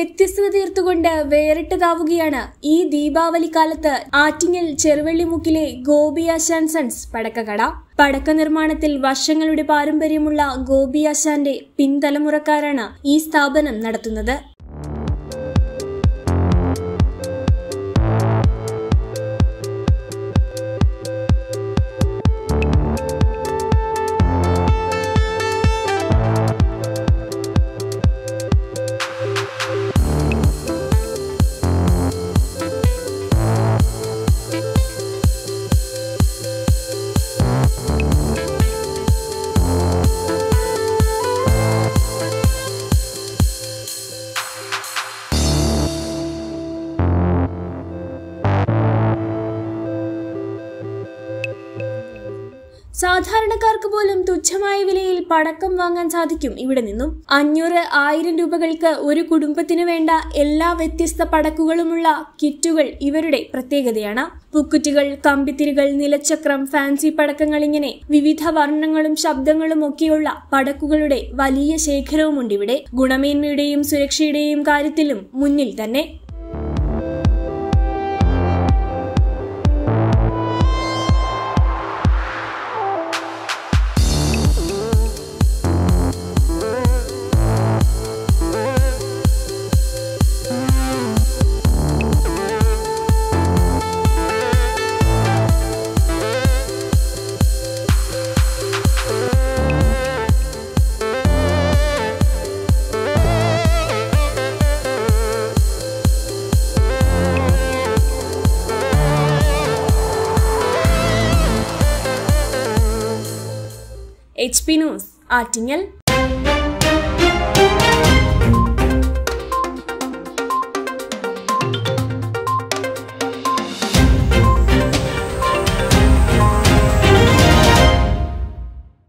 വ്യത്യസ്തത തീർത്തുകൊണ്ട് വേറിട്ടതാവുകയാണ് ഈ ദീപാവലി കാലത്ത് ആറ്റിങ്ങൽ ചെറുവള്ളിമുക്കിലെ ഗോപിയാശാൻ സൺസ് പടക്കക്കട പടക്ക നിർമ്മാണത്തിൽ വർഷങ്ങളുടെ പാരമ്പര്യമുള്ള ഗോപിയാശാന്റെ പിൻതലമുറക്കാരാണ് ഈ സ്ഥാപനം നടത്തുന്നത് സാധാരണക്കാർക്ക് പോലും തുച്ഛമായ വിലയിൽ പടക്കം വാങ്ങാൻ സാധിക്കും ഇവിടെ നിന്നും അഞ്ഞൂറ് ആയിരം രൂപകൾക്ക് ഒരു കുടുംബത്തിന് വേണ്ട എല്ലാ വ്യത്യസ്ത പടക്കുകളുമുള്ള കിറ്റുകൾ ഇവരുടെ പ്രത്യേകതയാണ് പുക്കുറ്റുകൾ കമ്പിത്തിരികൾ നിലച്ചക്രം ഫാൻസി പടക്കങ്ങൾ ഇങ്ങനെ വിവിധ വർണ്ണങ്ങളും ശബ്ദങ്ങളും ഒക്കെയുള്ള പടക്കുകളുടെ വലിയ ശേഖരവുമുണ്ട് ഇവിടെ ഗുണമേന്മയുടെയും സുരക്ഷയുടെയും കാര്യത്തിലും മുന്നിൽ തന്നെ എച്ച് പി ന്യൂസ് ആറ്റിങ്ങൽ